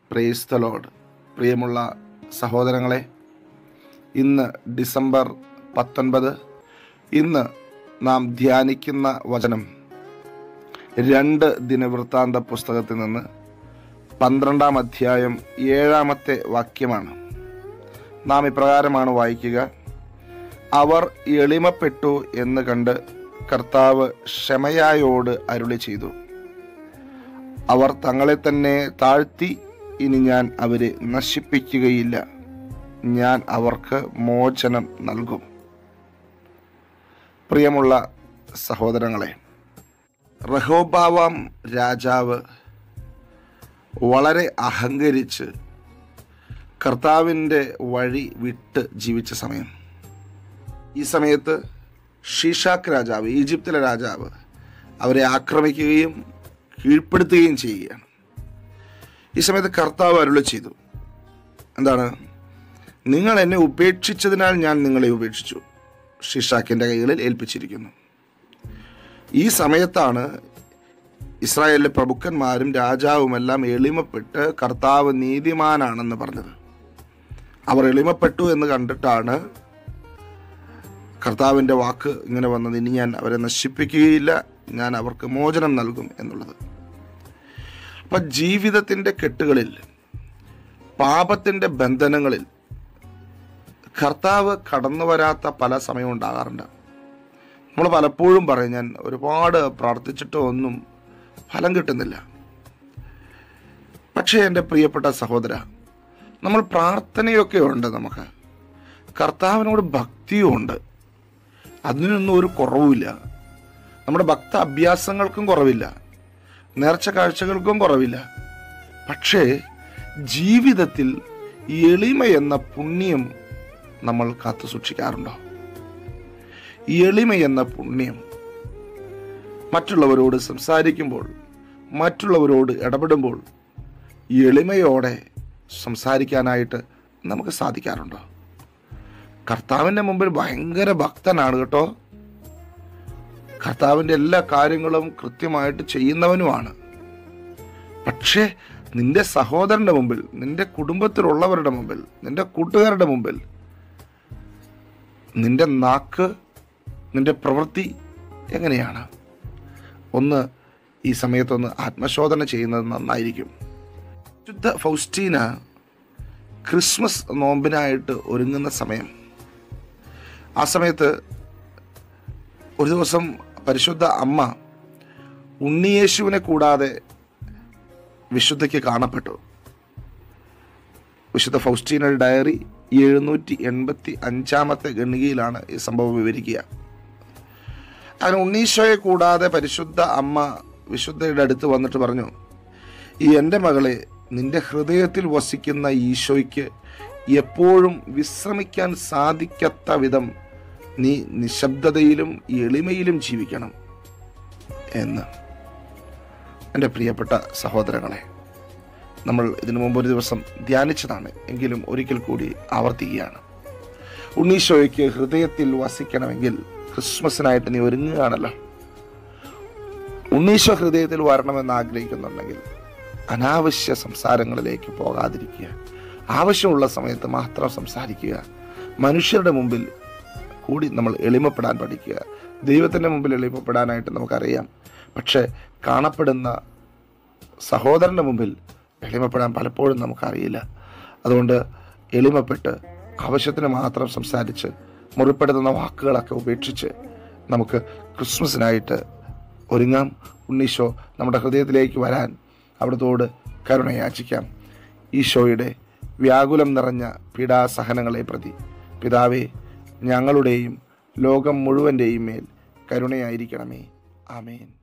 praise the load പ്രിയമുള്ള സഹോദരങ്ങളെ ഇന്ന് ഡിസംബർ പത്തൊൻപത് ഇന്ന് നാം ധ്യാനിക്കുന്ന വചനം രണ്ട് ദിനവൃത്താന്ത പുസ്തകത്തിൽ നിന്ന് പന്ത്രണ്ടാം അധ്യായം ഏഴാമത്തെ വാക്യമാണ് നാം ഇപ്രകാരമാണ് വായിക്കുക അവർ എളിമപ്പെട്ടു എന്ന് കണ്ട് കർത്താവ് ക്ഷമയായോട് അരുളി ചെയ്തു അവർ തങ്ങളെ തന്നെ താഴ്ത്തി ഇനി ഞാൻ അവരെ നശിപ്പിക്കുകയില്ല ഞാൻ അവർക്ക് മോചനം നൽകും പ്രിയമുള്ള സഹോദരങ്ങളെ റഹോബാവാം രാജാവ് വളരെ അഹങ്കരിച്ച് കർത്താവിൻ്റെ വഴി വിട്ട് ജീവിച്ച സമയം ഈ സമയത്ത് ഷീഷാക്ക് രാജാവ് ഈജിപ്തിലെ രാജാവ് അവരെ ആക്രമിക്കുകയും കീഴ്പ്പെടുത്തുകയും ചെയ്യുകയാണ് ഈ സമയത്ത് കർത്താവ് അരുളി ചെയ്തു എന്താണ് നിങ്ങൾ എന്നെ ഉപേക്ഷിച്ചതിനാൽ ഞാൻ നിങ്ങളെ ഉപേക്ഷിച്ചു ഷിഷാക്കിൻ്റെ കൈകളിൽ ഏൽപ്പിച്ചിരിക്കുന്നു ഈ സമയത്താണ് ഇസ്രായേലിലെ പ്രഭുക്കന്മാരും രാജാവുമെല്ലാം എളിമപ്പെട്ട് കർത്താവ് നീതിമാനാണെന്ന് പറഞ്ഞത് അവർ എളിമപ്പെട്ടു എന്ന് കണ്ടിട്ടാണ് കർത്താവിൻ്റെ വാക്ക് ഇങ്ങനെ വന്നത് ഇനി ഞാൻ അവരെ നശിപ്പിക്കുകയില്ല ഞാൻ അവർക്ക് മോചനം നൽകും എന്നുള്ളത് അപ്പം ജീവിതത്തിൻ്റെ കെട്ടുകളിൽ പാപത്തിൻ്റെ ബന്ധനങ്ങളിൽ കർത്താവ് കടന്നു വരാത്ത പല സമയവും ഉണ്ടാകാറുണ്ട് നമ്മൾ പലപ്പോഴും പറയും ഞാൻ ഒരുപാട് പ്രാർത്ഥിച്ചിട്ടോ ഒന്നും ഫലം കിട്ടുന്നില്ല പക്ഷേ എൻ്റെ പ്രിയപ്പെട്ട സഹോദര നമ്മൾ പ്രാർത്ഥനയൊക്കെ ഉണ്ട് നമുക്ക് കർത്താവിനോട് ഭക്തിയും ഉണ്ട് അതിനൊന്നും ഒരു കുറവുമില്ല നമ്മുടെ ഭക്ത അഭ്യാസങ്ങൾക്കും കുറവില്ല നേർച്ച കാഴ്ചകൾക്കും കുറവില്ല പക്ഷേ ജീവിതത്തിൽ എളിമ എന്ന പുണ്യം നമ്മൾ കാത്തു സൂക്ഷിക്കാറുണ്ടോ എളിമ എന്ന പുണ്യം മറ്റുള്ളവരോട് സംസാരിക്കുമ്പോൾ മറ്റുള്ളവരോട് ഇടപെടുമ്പോൾ എളിമയോടെ സംസാരിക്കാനായിട്ട് നമുക്ക് സാധിക്കാറുണ്ടോ കർത്താവിൻ്റെ മുമ്പിൽ ഭയങ്കര ഭക്തനാണ് കേട്ടോ കർത്താവിൻ്റെ എല്ലാ കാര്യങ്ങളും കൃത്യമായിട്ട് ചെയ്യുന്നവനുമാണ് പക്ഷേ നിന്റെ സഹോദരൻ്റെ മുമ്പിൽ നിന്റെ കുടുംബത്തിലുള്ളവരുടെ മുമ്പിൽ നിന്റെ കൂട്ടുകാരുടെ മുമ്പിൽ നിന്റെ നാക്ക് നിന്റെ പ്രവൃത്തി എങ്ങനെയാണ് ഒന്ന് ഈ സമയത്തൊന്ന് ആത്മശോധന ചെയ്യുന്നത് നന്നായിരിക്കും ശുദ്ധ ഫൗസ്റ്റീന ക്രിസ്മസ് നോമ്പിനായിട്ട് ഒരുങ്ങുന്ന സമയം ആ സമയത്ത് ഒരു ദിവസം പരിശുദ്ധ അമ്മ ഉണ്ണിയേശുവിനെ കൂടാതെ വിശുദ്ധയ്ക്ക് കാണപ്പെട്ടു വിശുദ്ധ ഫൗസ്റ്റീനയുടെ ഡയറി എഴുന്നൂറ്റി എൺപത്തി അഞ്ചാമത്തെ ഗണികയിലാണ് ഈ സംഭവം വിവരിക്കുക അങ്ങനെ ഉണ്ണീശോയെ കൂടാതെ പരിശുദ്ധ അമ്മ വിശുദ്ധയുടെ അടുത്ത് വന്നിട്ട് പറഞ്ഞു ഈ എൻ്റെ മകളെ നിന്റെ ഹൃദയത്തിൽ വസിക്കുന്ന ഈശോയ്ക്ക് എപ്പോഴും വിശ്രമിക്കാൻ സാധിക്കാത്ത വിധം നീ നിശബ്ദതയിലും എളിമയിലും ജീവിക്കണം എന്ന് എൻ്റെ പ്രിയപ്പെട്ട സഹോദരങ്ങളെ നമ്മൾ ഇതിനു മുമ്പ് ഒരു ദിവസം ധ്യാനിച്ചതാണ് എങ്കിലും ഒരിക്കൽ കൂടി ആവർത്തിക്കുകയാണ് ഉണ്ണീശോയ്ക്ക് ഹൃദയത്തിൽ വസിക്കണമെങ്കിൽ ക്രിസ്മസിനായിട്ട് നീ ഒരുങ്ങുകയാണല്ലോ ഉണ്ണീശോ ഹൃദയത്തിൽ വരണമെന്ന് ആഗ്രഹിക്കുന്നുണ്ടെങ്കിൽ അനാവശ്യ സംസാരങ്ങളിലേക്ക് പോകാതിരിക്കുക ആവശ്യമുള്ള സമയത്ത് മാത്രം സംസാരിക്കുക മനുഷ്യരുടെ മുമ്പിൽ കൂടി നമ്മൾ എളിമപ്പെടാൻ പഠിക്കുക ദൈവത്തിൻ്റെ മുമ്പിൽ എളിമപ്പെടാനായിട്ട് നമുക്കറിയാം പക്ഷേ കാണപ്പെടുന്ന സഹോദരൻ്റെ മുമ്പിൽ എളിമപ്പെടാൻ പലപ്പോഴും നമുക്കറിയില്ല അതുകൊണ്ട് എളിമപ്പെട്ട് ആവശ്യത്തിന് മാത്രം സംസാരിച്ച് മുറിപ്പെടുത്തുന്ന വാക്കുകളൊക്കെ ഉപേക്ഷിച്ച് നമുക്ക് ക്രിസ്മസിനായിട്ട് ഒരുങ്ങാം ഉണ്ണീശോ നമ്മുടെ ഹൃദയത്തിലേക്ക് വരാൻ അവിടത്തോട് കരുണയാചിക്കാം ഈശോയുടെ വ്യാകുലം നിറഞ്ഞ പീഡാസഹനങ്ങളെ പ്രതി പിതാവേ ഞങ്ങളുടെയും ലോകം മുഴുവൻ്റെയും മേൽ കരുണയായിരിക്കണമേ ആമേൻ